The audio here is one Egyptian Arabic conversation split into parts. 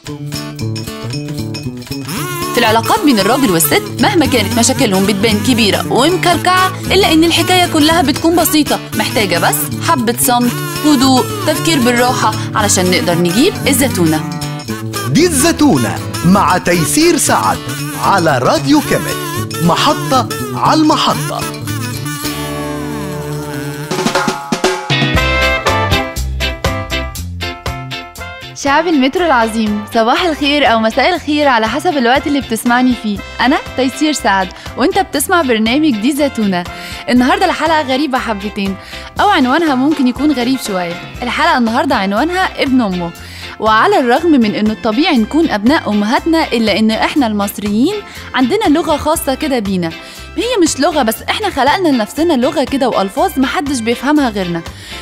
في العلاقات بين الراجل والست مهما كانت مشاكلهم بتبان كبيرة ومكركعة إلا إن الحكاية كلها بتكون بسيطة محتاجة بس حبة صمت هدوء تفكير بالراحة علشان نقدر نجيب الزتونة دي الزتونة مع تيسير سعد على راديو كامل محطة على المحطة شعب المترو العظيم صباح الخير او مساء الخير على حسب الوقت اللي بتسمعني فيه انا تيسير سعد وانت بتسمع برنامج دي زيتونة النهاردة الحلقة غريبة حبتين او عنوانها ممكن يكون غريب شوية الحلقة النهاردة عنوانها ابن امه وعلى الرغم من انه الطبيعي نكون ابناء امهاتنا الا ان احنا المصريين عندنا لغة خاصة كده بينا هي مش لغة بس احنا خلقنا لنفسنا لغة كده والفاظ محدش بيفهمها غيرنا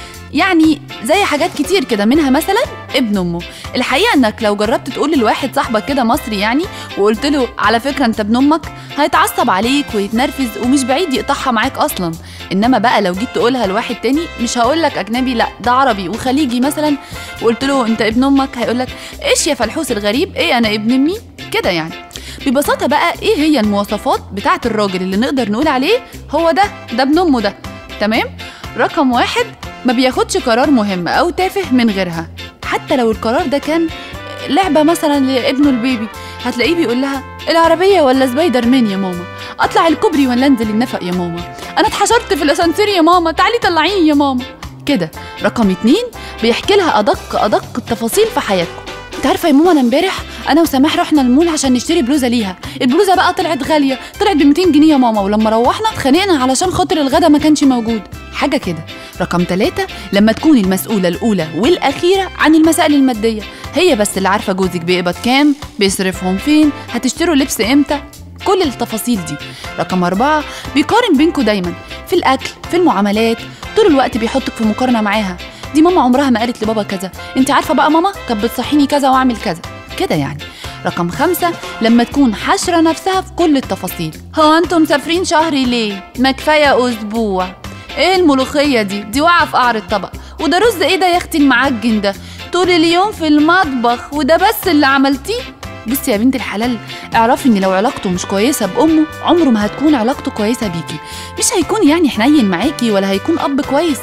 يعني زي حاجات كتير كده منها مثلا ابن امه الحقيقه انك لو جربت تقول لواحد صاحبك كده مصري يعني وقلت له على فكره انت ابن امك هيتعصب عليك ويتنرفز ومش بعيد يقطعها معاك اصلا انما بقى لو جيت تقولها لواحد تاني مش هقول لك اجنبي لا ده عربي وخليجي مثلا وقلت له انت ابن امك هيقول لك ايش يا فلحوس الغريب ايه انا ابن امي كده يعني ببساطه بقى ايه هي المواصفات بتاعه الراجل اللي نقدر نقول عليه هو ده ده ابن امه ده تمام رقم واحد ما بياخدش قرار مهم أو تافه من غيرها حتى لو القرار ده كان لعبة مثلا لابنه البيبي هتلاقيه بيقول لها العربية ولا سبايدر مان يا ماما أطلع الكوبري ولا أنزل النفق يا ماما أنا اتحشرت في الأسانسير يا ماما تعالي طلعيني يا ماما كده رقم اتنين بيحكي لها أدق أدق التفاصيل في حياتكم انت عارفه يا ماما انا امبارح انا وسماح رحنا المول عشان نشتري بلوزه ليها البلوزه بقى طلعت غاليه طلعت ب 200 جنيه يا ماما ولما روحنا اتخانقنا علشان خاطر الغدا ما كانش موجود حاجه كده رقم ثلاثة لما تكون المسؤولة الأولى والأخيرة عن المسائل المادية هي بس اللي عارفة جوزك بيقبض كام بيصرفهم فين هتشتروا لبس امتى كل التفاصيل دي رقم أربعة بيقارن بينكم دايما في الأكل في المعاملات طول الوقت بيحطك في مقارنة معاها دي ماما عمرها ما قالت لبابا كذا انت عارفة بقى ماما كانت بتصحيني كذا واعمل كذا كده يعني رقم خمسة لما تكون حشرة نفسها في كل التفاصيل هو انتم مسافرين شهري ليه؟ ما كفاية أسبوع ايه الملوخية دي؟ دي واقعة في قعر الطبق وده رز ايه ده يا اختي المعجن ده؟ طول اليوم في المطبخ وده بس اللي عملتيه؟ بصي يا بنت الحلال اعرفي ان لو علاقته مش كويسة بأمه عمره ما هتكون علاقته كويسة بيكي مش هيكون يعني حنين معاكي ولا هيكون أب كويس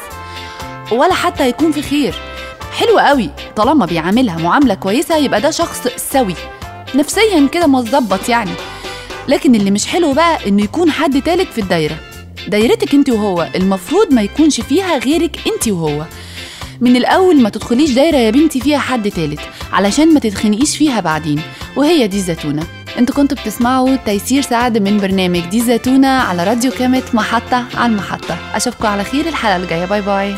ولا حتى هيكون في خير حلو قوي طالما بيعاملها معاملة كويسة يبقى ده شخص سوي نفسيا كده متظبط يعني لكن اللي مش حلو بقى انه يكون حد تالت في الدايرة دايرتك انت وهو المفروض ما يكونش فيها غيرك انت وهو من الاول ما تدخليش دايرة يا بنتي فيها حد تالت علشان ما تتخنقيش فيها بعدين وهي دي الزتونة انتوا كنتوا بتسمعوا تيسير سعد من برنامج دي الزتونة على راديو كامت محطة على المحطة اشوفكم على خير الحلقة الجاية باي باي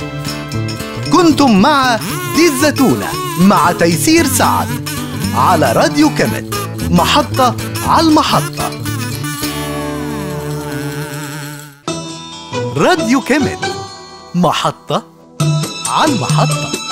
كنتم مع دي الزتونة مع تيسير سعد على راديو كامل محطة على المحطة راديو كامل محطة على المحطة